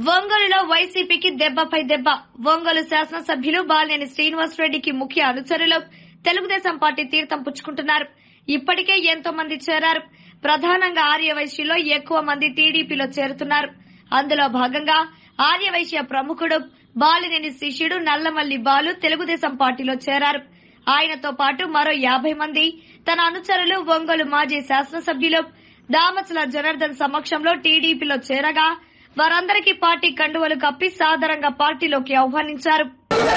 ఒంగోలులో వైసీపీకి దెబ్బపై దెబ్బ ఒంగోలు శాసనసభ్యులు బాలినేని శ్రీనివాసరెడ్డికి ముఖ్య అనుచరులు తెలుగుదేశం పార్టీ తీర్థం పుచ్చుకుంటున్నారు ఇప్పటికే ఎంతో మంది చేరారు ప్రధానంగా ఆర్యవైశ్యులో ఎక్కువ మంది టీడీపీలో చేరుతున్నారు అందులో భాగంగా ఆర్యవైశ్య ప్రముఖుడు బాలినేని శిష్యుడు నల్లమల్లి బాలు తెలుగుదేశం పార్టీలో చేరారు ఆయనతో పాటు మరో యాభై మంది తన అనుచరులు ఒంగోలు మాజీ శాసనసభ్యులు దామచల జనార్దన్ సమక్షంలో టీడీపీలో చేరగా వారందరికీ పార్టీ కండువలు కప్పి సాదరంగా పార్టీలోకి ఆహ్వానించారు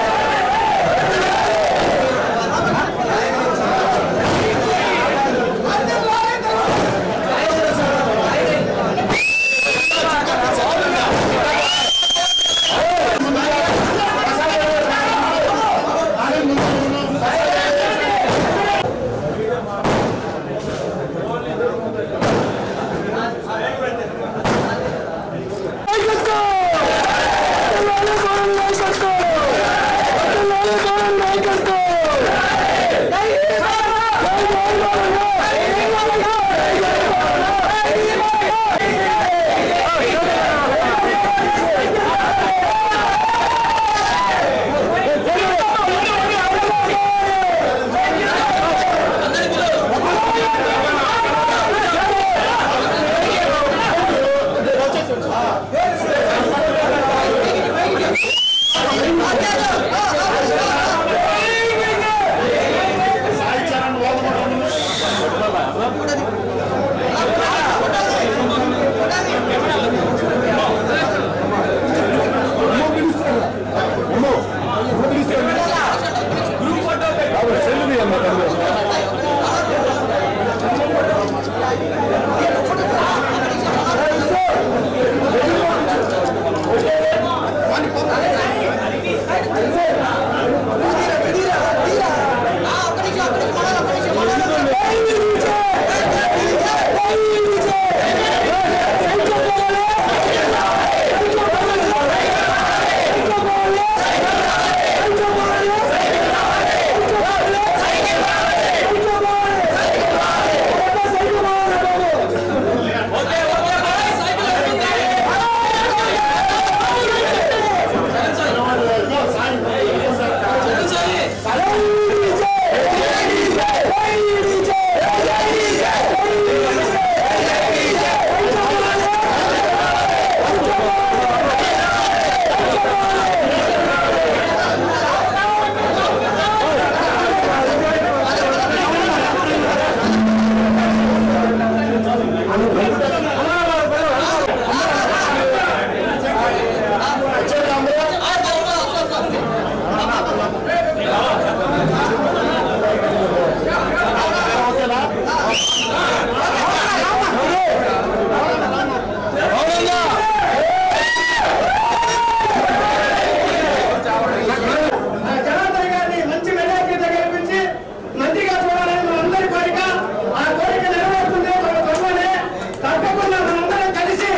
జనార్దన్ గారిని మంచి మెజార్టీతో గెలిపించి మంత్రిగా చూడాలని మనందరి కోరిక ఆ కోరిక నెరవేరుతుంది మన త్వరలోనే తప్పకుండా మనందరం కలిసి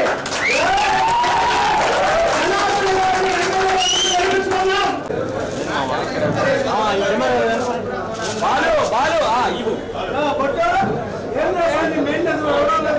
జనార్దన్ గారిని రంగంలో గెలిపించుకుందాం పొట్టు, ఏం చేస్తాను? మెయింటెనెన్స్ ఎవరో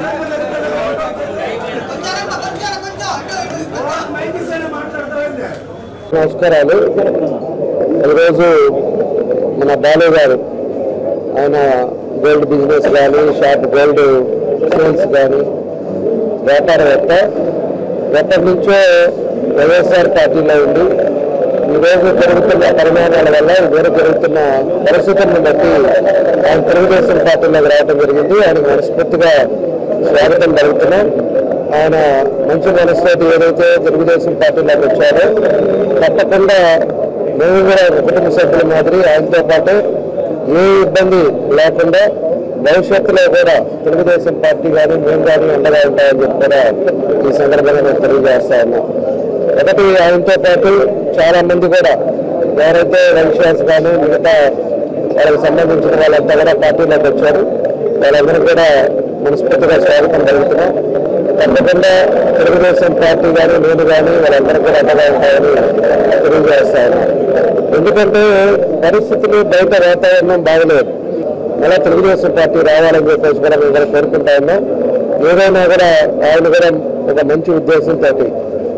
మైక్ ఇస్తేనే మాట్లాడతారండి నమస్కారాలు ఈరోజు మన బాలు గారు ఆయన గోల్డ్ బిజినెస్ కానీ షాప్ గోల్డ్ సేల్స్ కానీ వ్యాపారవేత్త ఎప్పటి నుంచో వైఎస్ఆర్ పార్టీలో ఉండి ఈరోజు జరుగుతున్న పరిణామాల వల్ల ఇదివరకు జరుగుతున్న పరిస్థితులను బట్టి ఆయన తెలుగుదేశం పార్టీలోకి రావడం జరిగింది ఆయన మనస్ఫూర్తిగా స్వాగతం జరుగుతున్నాం ఆయన మంచి మనసుతోటి ఏదైతే తెలుగుదేశం పార్టీలోకి వచ్చారో తప్పకుండా మేము కూడా ఒక కుటుంబ సభ్యుల మాదిరి ఆయనతో పాటు ఏ ఇబ్బంది లేకుండా భవిష్యత్తులో కూడా తెలుగుదేశం పార్టీ కానీ మేము కానీ అండగా ఉంటామని చెప్పి కూడా ఈ సందర్భంగా నేను తెలియజేస్తా ఉన్నాం ఒకటి ఆయనతో పాటు చాలా మంది కూడా ఎవరైతే వైశ్యాస్ కానీ మిగతా వాళ్ళకి సంబంధించిన వాళ్ళంతా కూడా పార్టీలోకి వచ్చారు వాళ్ళందరూ కూడా మనస్ఫూర్తిగా స్వాగతం జరుగుతున్నాం తప్పకుండా తెలుగుదేశం పార్టీ కానీ నేను కానీ వాళ్ళందరూ కూడా అండగా ఉంటాయని తెలియజేస్తాను ఎందుకంటే పరిస్థితులు బయట వాతావరణం బాగలేదు మళ్ళా తెలుగుదేశం పార్టీ రావాలని చెప్పేసి కూడా మేము కూడా కోరుకుంటా ఉన్నాం ఏదైనా కూడా ఆయన కూడా ఒక మంచి ఉద్దేశంతో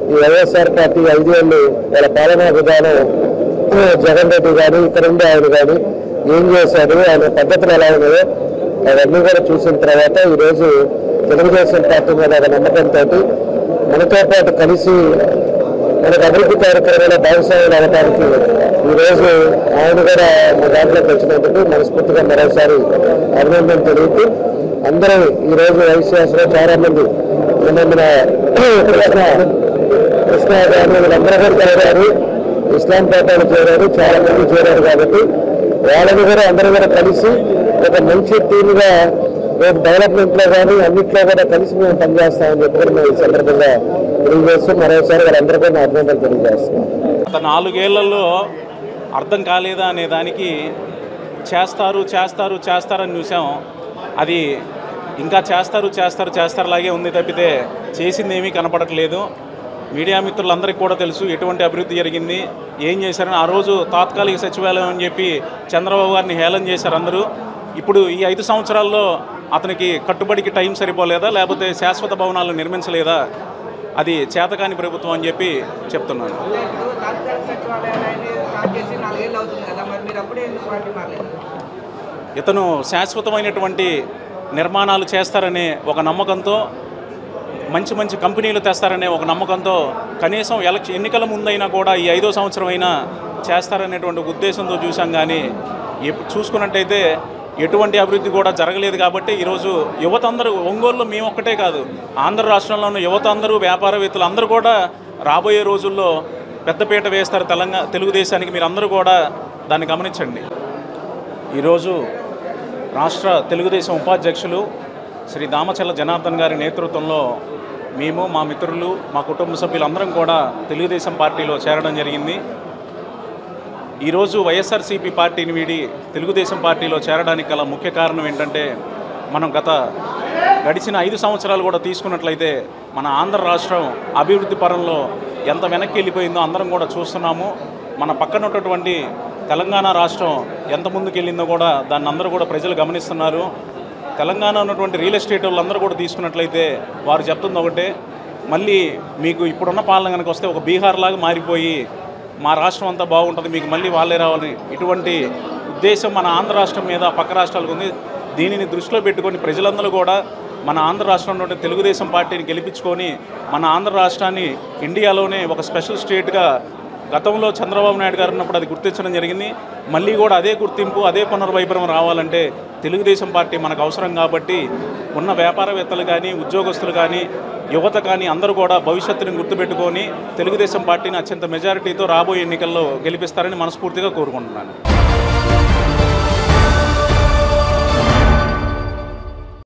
ఈ వైఎస్ఆర్ పార్టీ ఐదేళ్ళు వాళ్ళ పాలనా విధానం జగన్ రెడ్డి కానీ ఇక్కడ ఉండే ఆయన కానీ ఏం చేశాడు ఆయన పద్ధతులు ఎలా ఉన్నాయో అవన్నీ కూడా చూసిన తర్వాత ఈరోజు తెలుగుదేశం పార్టీ మీద ఒక నమ్మకంతో మనతో పాటు కలిసి మనకు అభివృద్ధి కార్యక్రమాల భాగస్వాములు అవడానికి ఈరోజు ఆయన కూడా మా దాంట్లోకి వచ్చినందుకు మనస్ఫూర్తిగా మరోసారి అభినందన తెలుపుతూ అందరూ ఈరోజు వైశ్యాసలో చాలా మంది నిన్న మన కృష్ణ కృష్ణ గారు వీళ్ళందరూ కూడా చేరారు ఇస్లాం పాఠాలు చేరారు చాలా మంది చేరారు కాబట్టి వాళ్ళని కూడా అందరూ కూడా కలిసి ఒక మంచి టీమ్గా రేపు డెవలప్మెంట్ లో కానీ అన్నింటిలో కూడా కలిసి మేము పనిచేస్తామని చెప్పి కూడా మేము ఈ సందర్భంగా తెలియజేస్తూ మరోసారి వాళ్ళందరూ కూడా నా అభినందనలు తెలియజేస్తున్నాం గత నాలుగేళ్లలో అర్థం కాలేదా అనే దానికి చేస్తారు చేస్తారు చేస్తారని చూసాం అది ఇంకా చేస్తారు చేస్తారు చేస్తారులాగే ఉంది తప్పితే చేసింది ఏమీ కనపడట్లేదు మీడియా మిత్రులందరికీ కూడా తెలుసు ఎటువంటి అభివృద్ధి జరిగింది ఏం చేశారని ఆ రోజు తాత్కాలిక సచివాలయం అని చెప్పి చంద్రబాబు గారిని హేళన చేశారు అందరూ ఇప్పుడు ఈ ఐదు సంవత్సరాల్లో అతనికి కట్టుబడికి టైం సరిపోలేదా లేకపోతే శాశ్వత భవనాలను నిర్మించలేదా అది చేతకాని ప్రభుత్వం అని చెప్పి చెప్తున్నాను అంటే ఇప్పుడు తాత్కాలిక సచివాలయాన్ని స్టార్ట్ చేసి నాలుగేళ్ళు అవుతుంది కదా మరి మీరు అప్పుడే ఎందుకు పార్టీ మారలేదు ఇతను శాశ్వతమైనటువంటి నిర్మాణాలు చేస్తారనే ఒక నమ్మకంతో మంచి మంచి కంపెనీలు తెస్తారనే ఒక నమ్మకంతో కనీసం ఎలక్షన్ ఎన్నికల ముందైనా కూడా ఈ ఐదో సంవత్సరం అయినా చేస్తారనేటువంటి ఉద్దేశంతో చూసాం కానీ ఎప్పుడు చూసుకున్నట్టయితే ఎటువంటి అభివృద్ధి కూడా జరగలేదు కాబట్టి ఈరోజు యువత అందరూ ఒంగోలులో మేము ఒక్కటే కాదు ఆంధ్ర రాష్ట్రంలో ఉన్న యువత అందరూ వ్యాపారవేత్తలు అందరూ కూడా రాబోయే రోజుల్లో పెద్దపీట వేస్తారు తెలంగాణ తెలుగుదేశానికి మీరు అందరూ కూడా దాన్ని గమనించండి ఈరోజు రాష్ట్ర తెలుగుదేశం ఉపాధ్యక్షులు శ్రీ దామచల్ల జనార్దన్ గారి నేతృత్వంలో మేము మా మిత్రులు మా కుటుంబ సభ్యులందరం కూడా తెలుగుదేశం పార్టీలో చేరడం జరిగింది ఈరోజు వైఎస్ఆర్సీపీ పార్టీని వీడి తెలుగుదేశం పార్టీలో చేరడానికి గల ముఖ్య కారణం ఏంటంటే మనం గత గడిచిన ఐదు సంవత్సరాలు కూడా తీసుకున్నట్లయితే మన ఆంధ్ర రాష్ట్రం అభివృద్ధి పరంలో ఎంత వెనక్కి వెళ్ళిపోయిందో అందరం కూడా చూస్తున్నాము మన పక్కన ఉన్నటువంటి తెలంగాణ రాష్ట్రం ఎంత ముందుకు వెళ్ళిందో కూడా దాన్ని అందరూ కూడా ప్రజలు గమనిస్తున్నారు తెలంగాణ ఉన్నటువంటి రియల్ ఎస్టేట్ వాళ్ళందరూ కూడా తీసుకున్నట్లయితే వారు చెప్తుంది ఒకటే మళ్ళీ మీకు ఇప్పుడున్న పాలన కనుక వస్తే ఒక బీహార్ లాగా మారిపోయి మా రాష్ట్రం అంతా బాగుంటుంది మీకు మళ్ళీ వాళ్ళే రావాలని ఇటువంటి ఉద్దేశం మన ఆంధ్ర రాష్ట్రం మీద పక్క రాష్ట్రాలకు ఉంది దీనిని దృష్టిలో పెట్టుకొని ప్రజలందరూ కూడా మన ఆంధ్ర రాష్ట్రంలో ఉండే తెలుగుదేశం పార్టీని గెలిపించుకొని మన ఆంధ్ర రాష్ట్రాన్ని ఇండియాలోనే ఒక స్పెషల్ స్టేట్గా గతంలో చంద్రబాబు నాయుడు గారు ఉన్నప్పుడు అది గుర్తించడం జరిగింది మళ్ళీ కూడా అదే గుర్తింపు అదే పునర్వైభవం రావాలంటే తెలుగుదేశం పార్టీ మనకు అవసరం కాబట్టి ఉన్న వ్యాపారవేత్తలు కానీ ఉద్యోగస్తులు కానీ యువత కానీ అందరూ కూడా భవిష్యత్తుని గుర్తుపెట్టుకొని తెలుగుదేశం పార్టీని అత్యంత మెజారిటీతో రాబోయే ఎన్నికల్లో గెలిపిస్తారని మనస్ఫూర్తిగా కోరుకుంటున్నాను